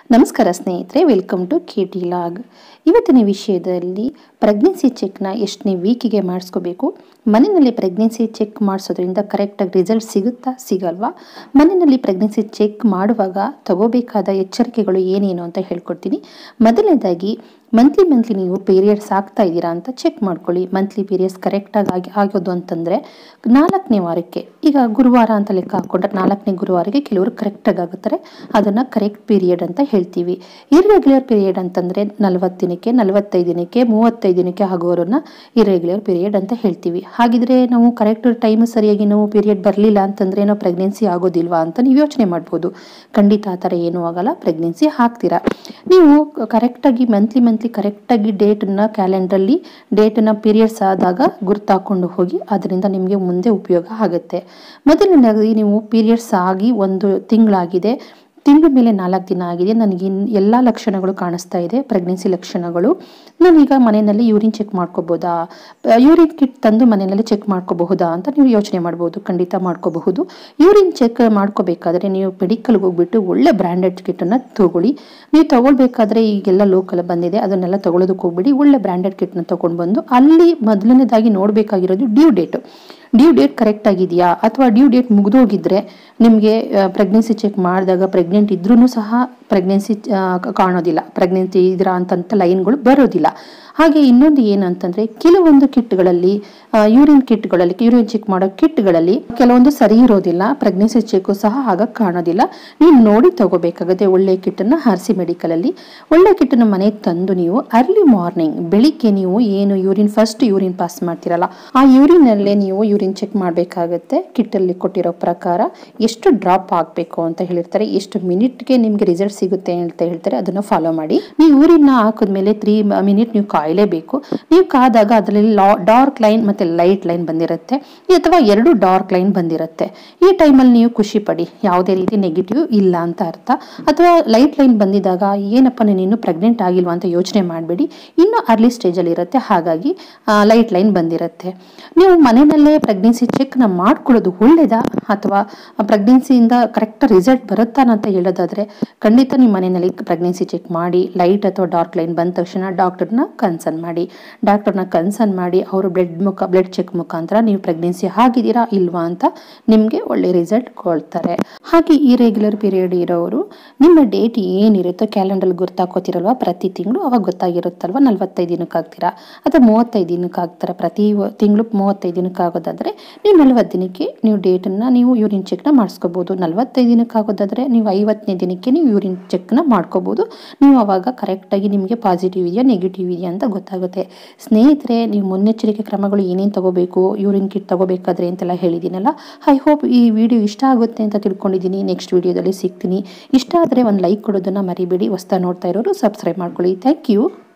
ನಮಸ್ಕಾರ ಸ್ನೇಹಿತರೆ welcome to K T log ಇವತ್ತಿನ ವಿಷಯದಲ್ಲಿ ಪ್ರೆಗ್ನೆನ್ಸಿ ಚೆಕ್ನ ಎಷ್ಟನೇ ವೀಕಿಗೆ ಮಾಡಿಸ್ಕೋಬೇಕು ಮನೆಯಲ್ಲಿ ಪ್ರೆಗ್ನೆನ್ಸಿ ಚೆಕ್ ಮಾಡಿಸೋದ್ರಿಂದ ಕರೆಕ್ಟಾಗಿ ರಿಸಲ್ಟ್ ಸಿಗುತ್ತಾ ಸಿಗಲ್ವಾ ಮನೆಯಲ್ಲಿ ಪ್ರೆಗ್ನೆನ್ಸಿ ಚೆಕ್ ಮಾಡುವಾಗ ತಗೋಬೇಕಾದ ಎಚ್ಚರಿಕೆಗಳು ಏನೇನು ಅಂತ ಹೇಳ್ಕೊಡ್ತೀನಿ ಮೊದಲನೇದಾಗಿ ಮಂತ್ಲಿ ಮಂತ್ಲಿ ನೀವು ಪೀರಿಯಡ್ಸ್ ಆಗ್ತಾ ಇದ್ದೀರಾ ಅಂತ ಚೆಕ್ ಮಾಡ್ಕೊಳ್ಳಿ ಮಂತ್ಲಿ ಪೀರಿಯಡ್ಸ್ ಕರೆಕ್ಟಾಗಿ ಆಗಿ ಆಗೋದು ಅಂತಂದರೆ ನಾಲ್ಕನೇ ವಾರಕ್ಕೆ ಈಗ ಗುರುವಾರ ಅಂತ ಲೆಕ್ಕ ಹಾಕೊಂಡ್ರೆ ನಾಲ್ಕನೇ ಗುರುವಾರಕ್ಕೆ ಕೆಲವರು ಕರೆಕ್ಟಾಗಿ ಆಗುತ್ತಾರೆ ಅದನ್ನು ಕರೆಕ್ಟ್ ಪೀರಿಯಡ್ ಅಂತ ಹೇಳ್ತೀವಿ ಇರ್ರೆಗ್ಯುಲರ್ ಪೀರಿಯಡ್ ಅಂತಂದರೆ ನಲವತ್ತು ದಿನಕ್ಕೆ ನಲವತ್ತೈದು ದಿನಕ್ಕೆ ಮೂವತ್ತೈದು ದಿನಕ್ಕೆ ಆಗೋರನ್ನ ಇರ್ರೆಗ್ಯುಲರ್ ಪೀರಿಯಡ್ ಅಂತ ಹೇಳ್ತೀವಿ ಹಾಗಿದ್ರೆ ನಾವು ಕರೆಕ್ಟ್ ಟೈಮ್ ಸರಿಯಾಗಿ ನಾವು ಪೀರಿಯಡ್ ಬರಲಿಲ್ಲ ಅಂತಂದರೆ ನಾವು ಪ್ರೆಗ್ನೆನ್ಸಿ ಆಗೋದಿಲ್ವಾ ಅಂತ ನೀವು ಯೋಚನೆ ಮಾಡ್ಬೋದು ಖಂಡಿತ ಆ ಥರ ಏನೂ ಆಗಲ್ಲ ಪ್ರೆಗ್ನೆನ್ಸಿ ಹಾಕ್ತೀರಾ ನೀವು ಕರೆಕ್ಟಾಗಿ ಮಂತ್ಲಿ ಮಂತ್ಲಿ ಕರೆಕ್ಟಾಗಿ ಡೇಟನ್ನ ಕ್ಯಾಲೆಂಡ್ರಲ್ಲಿ ಡೇಟನ್ನ ಪೀರಿಯಡ್ಸ್ ಆದಾಗ ಗುರ್ತಾಕೊಂಡು ಹೋಗಿ ಅದರಿಂದ ನಿಮಗೆ ಮುಂದೆ ಉಪಯೋಗ ಆಗುತ್ತೆ ಮೊದಲನೇದಾಗಿ ನೀವು ಪೀರಿಯಡ್ಸ್ ಆಗಿ ಒಂದು ತಿಂಗಳಾಗಿದೆ ತಿಂಗಳ ಮೇಲೆ ನಾಲ್ಕು ದಿನ ಆಗಿದೆ ನನಗೆ ಎಲ್ಲ ಲಕ್ಷಣಗಳು ಕಾಣಿಸ್ತಾ ಇದೆ ಪ್ರೆಗ್ನೆನ್ಸಿ ಲಕ್ಷಣಗಳು ನಾನೀಗ ಮನೆಯಲ್ಲಿ ಯೂರಿನ್ ಚೆಕ್ ಮಾಡ್ಕೋಬೋದಾ ಯೂರಿನ್ ಕಿಟ್ ತಂದು ಮನೆಯಲ್ಲಿ ಚೆಕ್ ಮಾಡ್ಕೋಬಹುದಾ ಅಂತ ನೀವು ಯೋಚನೆ ಮಾಡ್ಬೋದು ಖಂಡಿತ ಮಾಡ್ಕೋಬಹುದು ಯೂರಿನ್ ಚೆಕ್ ಮಾಡ್ಕೋಬೇಕಾದ್ರೆ ನೀವು ಮೆಡಿಕಲ್ಗೆ ಹೋಗ್ಬಿಟ್ಟು ಒಳ್ಳೆ ಬ್ರ್ಯಾಂಡೆಡ್ ಕಿಟ್ಟನ್ನು ತಗೊಳ್ಳಿ ನೀವು ತಗೊಳ್ಬೇಕಾದ್ರೆ ಈಗೆಲ್ಲ ಲೋಕಲ್ ಬಂದಿದೆ ಅದನ್ನೆಲ್ಲ ತಗೊಳ್ಳೋದಕ್ಕೆ ಹೋಗ್ಬಿಡಿ ಒಳ್ಳೆ ಬ್ರ್ಯಾಂಡೆಡ್ ಕಿಟ್ನ ತೊಗೊಂಡು ಬಂದು ಅಲ್ಲಿ ಮೊದಲನೇದಾಗಿ ನೋಡಬೇಕಾಗಿರೋದು due date due date correct ಆಗಿದೆಯಾ ಅಥವಾ ಡ್ಯೂ ಡೇಟ್ ಮುಗಿದೋಗಿದ್ರೆ ನಿಮಗೆ ಪ್ರೆಗ್ನೆನ್ಸಿ ಚೆಕ್ ಮಾಡಿದಾಗ ಪ್ರೆಗ್ನೆಂಟ್ ಇದ್ರೂ ಸಹ ಪ್ರೆಗ್ನೆನ್ಸಿ ಕಾಣೋದಿಲ್ಲ ಪ್ರೆಗ್ನೆನ್ಸಿ ಇದ್ದೀರಾ ಅಂತಂತ ಲೈನ್ಗಳು ಬರೋದಿಲ್ಲ ಹಾಗೆ ಇನ್ನೊಂದು ಏನಂತಂದ್ರೆ ಕೆಲವೊಂದು ಕಿಟ್ಗಳಲ್ಲಿ ಯೂರಿನ್ ಕಿಟ್ಗಳಲ್ಲಿ ಯೂರಿನ್ ಚೆಕ್ ಮಾಡೋ ಕಿಟ್ಗಳಲ್ಲಿ ಕೆಲವೊಂದು ಸರಿ ಇರೋದಿಲ್ಲ ಪ್ರೆಗ್ನೆನ್ಸಿ ಚೆಕ್ ಸಹ ಆಗ ಕಾಣೋದಿಲ್ಲ ನೀವು ನೋಡಿ ತಗೋಬೇಕಾಗುತ್ತೆ ಒಳ್ಳೆ ಕಿಟ್ಟನ್ನು ಆರಿಸಿ ಮೆಡಿಕಲಲ್ಲಿ ಒಳ್ಳೆ ಕಿಟ್ಟನ್ನು ಮನೆಗೆ ತಂದು ನೀವು ಅರ್ಲಿ ಮಾರ್ನಿಂಗ್ ಬೆಳಿಗ್ಗೆ ನೀವು ಏನು ಯೂರಿನ್ ಫಸ್ಟ್ ಯೂರಿನ್ ಪಾಸ್ ಮಾಡ್ತಿರಲ್ಲ ಆ ಯೂರಿನಲ್ಲೇ ನೀವು ಯೂರಿನ್ ಚೆಕ್ ಮಾಡಬೇಕಾಗುತ್ತೆ ಕಿಟ್ಟಲ್ಲಿ ಕೊಟ್ಟಿರೋ ಪ್ರಕಾರ ಎಷ್ಟು ಡ್ರಾಪ್ ಆಗಬೇಕು ಅಂತ ಹೇಳಿರ್ತಾರೆ ಎಷ್ಟು ಮಿನಿಟ್ಗೆ ನಿಮಗೆ ರಿಸಲ್ಟ್ ಸಿಗುತ್ತೆ ಅಂತ ಹೇಳ್ತಾರೆ ಅದನ್ನು ಫಾಲೋ ಮಾಡಿ ನೀವು ಯೂರಿನ್ ಹಾಕಿದ್ಮೇಲೆ ತ್ರೀ ಮಿನಿಟ್ ನೀವು ಕಾಯಲೇಬೇಕು ನೀವು ಕಾದಾಗ ಅದರಲ್ಲಿ ಡಾರ್ಕ್ ಲೈನ್ ಮತ್ತೆ ಲೈಟ್ ಲೈನ್ ಬಂದಿರುತ್ತೆ ಅಥವಾ ಎರಡು ಡಾರ್ಕ್ ಲೈನ್ ಬಂದಿರುತ್ತೆ ಈ ಟೈಮಲ್ಲಿ ನೀವು ಖುಷಿ ಪಡಿ ಯಾವುದೇ ರೀತಿ ನೆಗೆಟಿವ್ ಇಲ್ಲ ಅಂತ ಅರ್ಥ ಅಥವಾ ಲೈಟ್ ಲೈನ್ ಬಂದಿದಾಗ ಏನಪ್ಪ ನೀನು ಇನ್ನೂ ಪ್ರೆಗ್ನೆಂಟ್ ಆಗಿಲ್ವಾ ಅಂತ ಯೋಚನೆ ಮಾಡಬೇಡಿ ಇನ್ನೂ ಅರ್ಲಿ ಸ್ಟೇಜಲ್ಲಿ ಇರುತ್ತೆ ಹಾಗಾಗಿ ಲೈಟ್ ಲೈನ್ ಬಂದಿರುತ್ತೆ ನೀವು ಮನೆಯಲ್ಲೇ ಪ್ರೆಗ್ನೆನ್ಸಿ ಚೆಕ್ನ ಮಾಡ್ಕೊಳ್ಳೋದು ಒಳ್ಳೇದಾ ಅಥವಾ ಪ್ರೆಗ್ನೆನ್ಸಿಯಿಂದ ಕರೆಕ್ಟ್ ರಿಸಲ್ಟ್ ಬರುತ್ತಾ ಅಂತ ಹೇಳೋದಾದ್ರೆ ಖಂಡಿತ ನಿಮ್ಮ ಮನೆಯಲ್ಲಿ ಪ್ರೆಗ್ನೆನ್ಸಿ ಚೆಕ್ ಮಾಡಿ ಲೈಟ್ ಅಥವಾ ಡಾರ್ಕ್ ಲೈನ್ ಬಂದ ತಕ್ಷಣ ಡಾಕ್ಟರ್ನ ಕನ್ಸರ್ನ್ ಮಾಡಿ ಡಾಕ್ಟರ್ನ ಕನ್ಸರ್ನ್ ಮಾಡಿ ಅವರು ಬ್ಲಡ್ ಮುಖ ಬ್ಲಡ್ ಚೆಕ್ ಮುಖಾಂತರ ನೀವು ಪ್ರೆಗ್ನೆನ್ಸಿ ಆಗಿದ್ದೀರಾ ಇಲ್ವಾ ಅಂತ ನಿಮಗೆ ಒಳ್ಳೆ ರಿಸಲ್ಟ್ ಕೊಳ್ತಾರೆ ಹಾಗೆ ಈ ರೆಗ್ಯುಲರ್ ಪೀರಿಯಡ್ ಇರೋರು ನಿಮ್ಮ ಡೇಟ್ ಏನಿರುತ್ತೋ ಕ್ಯಾಲೆಂಡರ್ ಗುರ್ತಾಕೋತಿರಲ್ವಾ ಪ್ರತಿ ತಿಂಗಳು ಅವಾಗ ಗೊತ್ತಾಗಿರುತ್ತಲ್ವ ನಲ್ವತ್ತೈದು ದಿನಕ್ಕೆ ಆಗ್ತೀರಾ ಅಥವಾ ಮೂವತ್ತೈದು ದಿನಕ್ಕೆ ಆಗ್ತೀರಾ ಪ್ರತಿ ತಿಂಗಳು ಮೂವತ್ತೈದು ದಿನಕ್ಕೆ ಆಗೋದಾದ್ರೆ ನೀವು ನಲ್ವತ್ತು ದಿನಕ್ಕೆ ನೀವು ಡೇಟನ್ನು ನೀವು ಯೂರಿನ್ ಚೆಕ್ನ ಮಾಡಿಸ್ಕೋಬೋದು ನಲ್ವತ್ತೈದು ದಿನಕ್ಕೆ ಆಗೋದಾದ್ರೆ ನೀವು ಐವತ್ತನೇ ದಿನಕ್ಕೆ ನೀವು ಯೂರಿನ್ ಚೆಕ್ನ ಮಾಡ್ಕೋಬೋದು ನೀವು ಅವಾಗ ಕರೆಕ್ಟಾಗಿ ನಿಮಗೆ ಪಾಸಿಟಿವ್ ಇದೆಯಾ ನೆಗೆಟಿವ್ ಇದೆಯಾ ಅಂತ ಗೊತ್ತಾಗುತ್ತೆ ಸ್ನೇಹಿತರೆ ನೀವು ಮುನ್ನೆಚ್ಚರಿಕೆ ಕ್ರಮಗಳು ಏನೇನು ತಗೋಬೇಕು ಯೂರಿನ್ ಕಿಟ್ ತಗೋಬೇಕಾದ್ರೆ ಅಂತೆಲ್ಲ ಹೇಳಿದ್ದೀನಲ್ಲ ಐ ಹೋಪ್ ಈ ವಿಡಿಯೋ ಇಷ್ಟ ಆಗುತ್ತೆ ಅಂತ ತಿಳ್ಕೊಂಡಿದ್ದೀನಿ ನೆಕ್ಸ್ಟ್ ವಿಡಿಯೋದಲ್ಲಿ ಸಿಗ್ತೀನಿ ಇಷ್ಟ ಆದರೆ ಒಂದು ಲೈಕ್ ಕೊಡೋದನ್ನು ಮರಿಬೇಡಿ ಹೊಸ್ತಾ ನೋಡ್ತಾ ಇರೋರು ಸಬ್ಸ್ಕ್ರೈಬ್ ಮಾಡ್ಕೊಳ್ಳಿ ಥ್ಯಾಂಕ್ ಯು